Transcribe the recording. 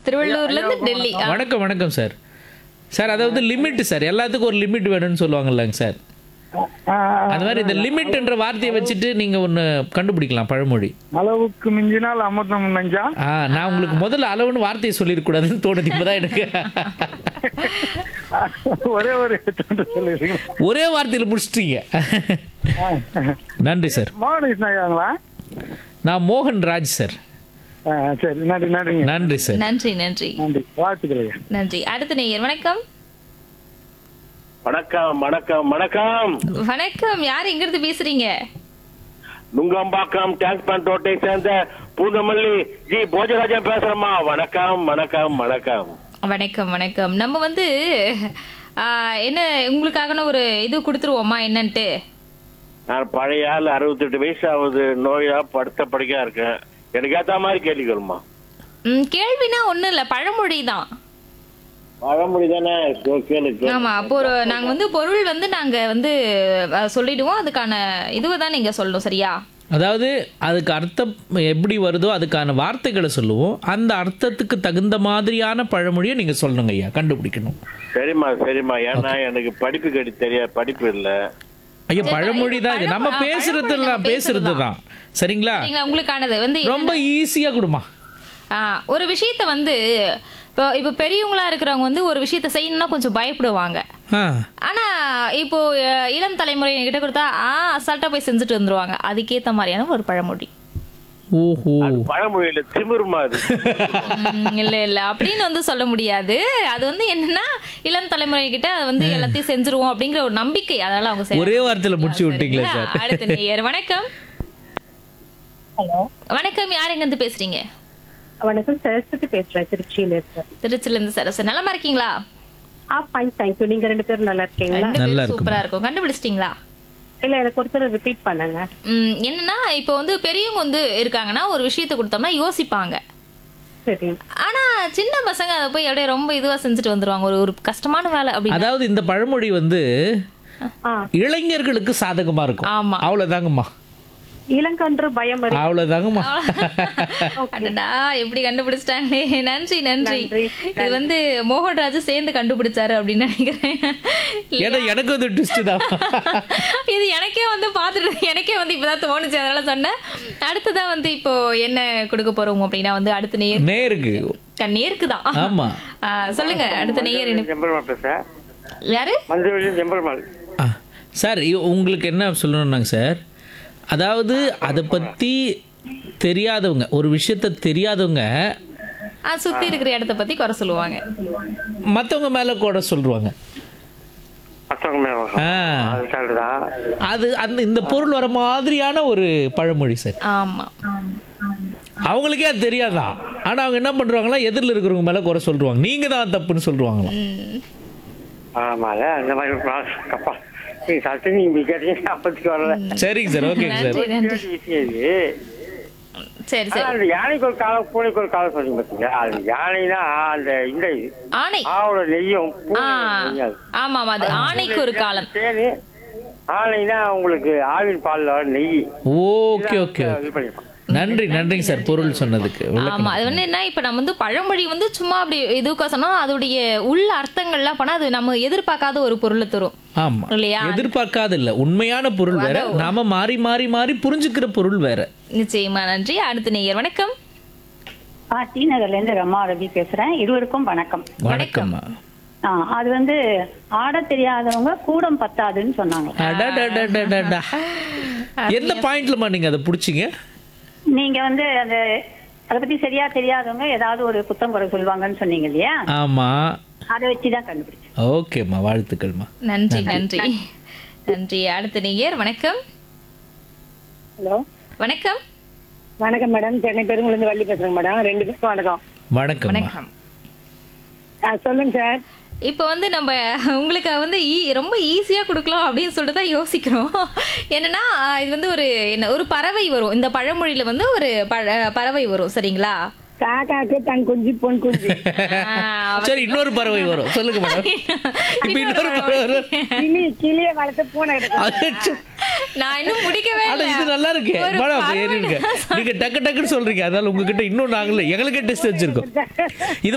திருவள்ளூர்ல இருந்து டெல்லி ஆ. வணக்கம் வணக்கம் சார் சார் அதாவது லிமிட் சார் எல்லாத்துக்கும் ஒரு லிமிட் வேணும்னு சொல்லுவாங்கல்லங்க சார் ஆ, அந்த மாதிரி இந்த லிமிட்ன்ற வார்த்தையை வச்சுட்டு நீங்க ஒன்று கண்டுபிடிக்கலாம் பழமொழி அளவுக்கு மிஞ்சினால் அமிர்தம் நஞ்சா ஆ நான் உங்களுக்கு முதல்ல அளவுன்னு வார்த்தையை சொல்லிடக்கூடாதுன்னு தோணுது இப்போதான் எனக்கு ஒரே ஒரு தொண்டு சொல்லிடுறீங்க ஒரே வார்த்தையில் முடிச்சிட்டீங்க நன்றி சார் மோகன் கிருஷ்ணாங்களா நான் மோகன் ராஜ் சார் சரி நன்றி நன்றிங்க நன்றி சார் நன்றி நன்றி நன்றி வாழ்த்துக்கள் நன்றி அடுத்த நேயர் வணக்கம் வணக்கம் வணக்கம் வணக்கம் வணக்கம் யார் எங்க இருந்து பேசுறீங்க நுங்கம்பாக்கம் டேங்க் பேண்ட் ரோட்டை சேர்ந்த பூந்தமல்லி ஜி போஜராஜன் பேசுறேம்மா வணக்கம் வணக்கம் வணக்கம் வணக்கம் வணக்கம் நம்ம வந்து ஆ, என்ன உங்களுக்காக ஒரு இது கொடுத்துருவோமா என்னன்ட்டு நான் பழைய ஆள் அறுபத்தெட்டு வயசு ஆகுது நோயா படுத்த படுக்கையா இருக்கேன் எனக்கு ஏத்த மாதிரி கேள்விக்கணுமா ம், கேள்வினா ஒண்ணும் இல்ல பழமொழி தான் பழமொழி தானே கேளு, கேளு கேளு. ஆமா அப்போ ஒரு நாங்க வந்து பொருள் வந்து நாங்க வந்து அ, சொல்லிடுவோம் அதுக்கான இதுவை தான் நீங்க சொல்லணும் சரியா அதாவது அதுக்கு அர்த்தம் எப்படி வருதோ அதுக்கான வார்த்தைகளை சொல்லுவோம் அந்த அர்த்தத்துக்கு தகுந்த மாதிரியான பழமொழியை நீங்க சொல்லணுங்க ஐயா கண்டுபிடிக்கணும் சரிம்மா சரிம்மா ஏன்னா எனக்கு படிப்பு கடி தெரியாது படிப்பு இல்ல ஐயா பழமொழி தான் இது நம்ம பழமொழி, பேசுறது பழமொழி எல்லாம் நம்ம பேசுறது தான் சரிங்களா சரிங்களா உங்களுக்கானது வந்து ரொம்ப ஈஸியா கொடுமா ஆ, ஒரு விஷயத்த வந்து இப்போ இப்போ பெரியவங்களா இருக்கிறவங்க வந்து ஒரு விஷயத்த செய்யணும்னா கொஞ்சம் பயப்படுவாங்க ஆ ஆனா இப்போ அ, இளம் தலைமுறை கிட்ட கொடுத்தா ஆ அசால்ட்டா போய் செஞ்சுட்டு வந்துருவாங்க அதுக்கேத்த மாதிரியான ஒரு பழமொழி ஓஹோ பழமொழியில திமிருமா அது ம், இல்ல இல்ல அப்படின்னு வந்து சொல்ல முடியாது அது வந்து என்னன்னா இளம் தலைமுறை கிட்ட அது வந்து எல்லாத்தையும் செஞ்சுருவோம் அப்படிங்கிற ஒரு நம்பிக்கை அதனால அவங்க செய்றாங்க. ஒரே வார்த்தையில முடிச்சு விட்டீங்களே சரிங்களா? சார் அடுத்த நேயர் வணக்கம் ஹலோ வணக்கம் யார் எங்க இருந்து பேசுறீங்க வணக்கம் சரஸ்வதி பேசுறேன் திருச்சியில இருந்து திருச்சில இருந்து சரசு நலமா இருக்கீங்களா ஆ ஃபைன் தேங்க்யூ நீங்க ரெண்டு பேரும் நல்லா இருக்கீங்களா ரெண்டு நல்லா பேரும் இருக்குமா. சூப்பரா இருக்கும் கண்டுபிடிச்சிட்டீங்களா இல்ல எனக்கு ஒருத்தர் ரிப்பீட் பண்ணுங்க ம், என்னன்னா இப்போ வந்து பெரியவங்க வந்து இருக்காங்கன்னா ஒரு விஷயத்த கொடுத்தோம்னா யோசிப்பாங்க சரி ஆனா சின்ன பசங்க அதை போய் அப்படியே ரொம்ப இதுவா செஞ்சுட்டு வந்துருவாங்க ஒரு ஒரு கஷ்டமான வேலை அப்படின்னு அதாவது இந்த பழமொழி வந்து ஆ இளைஞர்களுக்கு சாதகமா இருக்கும் ஆமா. அவ்வளவுதாங்கம்மா இளங்கன்று பயம் அறி- அவ்வளவுதாங்கம்மா அடடா எப்படி கண்டுபிடிச்சிட்டாங்களே நன்றி நன்றி நன்றி, இது வந்து மோகன்ராஜ் சேர்ந்து கண்டுபிடிச்சாரு அப்படின்னு நினைக்கிறேன் ஏன்னா எனக்கு வந்து ட்விஸ்ட் தான் இது எனக்கே வந்து பார்த்துட்டு எனக்கே வந்து இப்பதான் தோணுச்சு அதனால சொன்னேன் அடுத்ததா வந்து இப்போ என்ன கொடுக்க போறோம் அப்படின்னா வந்து அடுத்த நேர் நேருக்கு நேருக்கு தான் ஆமா சொல்லுங்க அடுத்த நேயர் என்ன- செம்பருமாள் பேசுறேன் யாரு மஞ்சள் செம்பருமாள் ஆ, சார் இ- உங்களுக்கு என்ன சொல்லணும்னாங்க சார் அதாவது அதை பற்றி தெரியாதவங்க ஒரு விஷயத்த தெரியாதவங்க ஆ, சுத்தி இருக்கிற இடத்த பத்தி குறை சொல்லுவாங்க மற்றவங்க மேலே கூட சொல்லுவாங்க ஆ அது அந்த இந்த பொருள் வர மாதிரியான ஒரு பழமொழி சார் ஆமா அவங்களுக்கே அது தெரியாதான் ஆனால் அவங்க என்ன பண்ணுறாங்களா எதிரில் இருக்கிறவங்க மேலே குறை சொல்லுவாங்க நீங்கள் தான் தப்புன்னு சொல்லுவாங்களாம் ம். ஆமால அந்த மாதிரி கப்பா நீங்க சத்து நீங்க கேட்டீங்க அப்பத்துக்கு வரல சரிங்க சார் ஓகேங்க சார் நன்றி நன்றி விஷயம் இது சரி ஆனா சரி அந்த யானைக்கு ஒரு காலம் பூனைக்கு ஒரு காலம் சொல்றீங்க பாத்தீங்க அது யானைனா அந்த இந்த இது ஆணை ஆவோட நெய்யும் ஆ பூனை நெய்யும் அது. ஆமா ஆமா அது ஆணைக்கு ஒரு காலம் தேனு ஆனைனா உங்களுக்கு ஆவின் பால்ல வர நெய் ஓகே ஓகே இது பண்ணிருப்பாங்க நன்றி நன்றிங்க சார் பொருள் சொன்னதுக்கு ஆமா விளக்கம் அது வந்து என்ன இப்ப நம்ம வந்து பழமொழி வந்து சும்மா அப்படி இதுக்கா சொன்னா அதோடைய உள்ள அர்த்தங்கள்லாம் பண்ணா அது நம்ம எதிர்பார்க்காத ஒரு பொருளை தரும் ஆமா இல்லையா? எதிர்பார்க்காத இல்ல உண்மையான பொருள் வேற நாம மாறி மாறி மாறி புரிஞ்சுக்கிற பொருள் வேற நிச்சயமா நன்றி அடுத்த நேயர் வணக்கம் ஆ டி நகர்ல இருந்து ரமா ரவி பேசுறேன் இருவருக்கும் வணக்கம் வணக்கம்மா ஆ, அது வந்து ஆட தெரியாதவங்க கூடம் பத்தாதுன்னு சொன்னாங்க அடடடடடடா. எந்த பாயிண்ட்லமா நீங்க அதை புடிச்சீங்க நீங்க வந்து அந்த அதை பத்தி சரியா தெரியாதவங்க ஏதாவது ஒரு குத்தம் குறை சொல்லுவாங்கன்னு சொன்னீங்க இல்லையா ஆமா அதை வச்சுதான் கண்டுபிடிச்சேன் ஓகேம்மா வாழ்த்துக்கள்மா நன்றி நன்றி நன்றி அடுத்த நேயர் வணக்கம் ஹலோ வணக்கம் வணக்கம் மேடம் சென்னை பெருங்குளந்து வள்ளி பேசுறேங்க மேடம் ரெண்டு பேருக்கும் வணக்கம் வணக்கம்மா வணக்கம் ஆ, சொல்லுங்க சார் இப்போ வந்து நம்ம உங்களுக்கு வந்து ஈ- ரொம்ப ஈஸியா கொடுக்கலாம் அப்படின்னு சொல்லிட்டு தான் யோசிக்கிறோம் என்னன்னா ஆஹ், இது வந்து ஒரு என்ன ஒரு பறவை வரும் இந்த பழமொழியில வந்து ஒரு பழ- பறவை வரும் சரிங்களா காக்காக்கு தன் குஞ்சு பொன் குஞ்சு ஆஹ், சரி இன்னொரு பறவை வரும் சொல்லுங்க மேடம் இப்ப இன்னொரு பறவை வரும் கிளி கிளிய வளர்த்து பூனை எடுக்கும் அச்சோ. நான் இன்னும் முடிக்கவே ஆனா இல்லை இது நல்லா இருக்கு ஒரு மேடம் பறவை ஏறிடுங்க நீங்க டக்கு டக்குன்னு சொல்றீங்க அதனால உங்ககிட்ட இன்னும் நாங்களே எங்களுக்கே டெஸ்ட் வச்சிருக்கோம் இது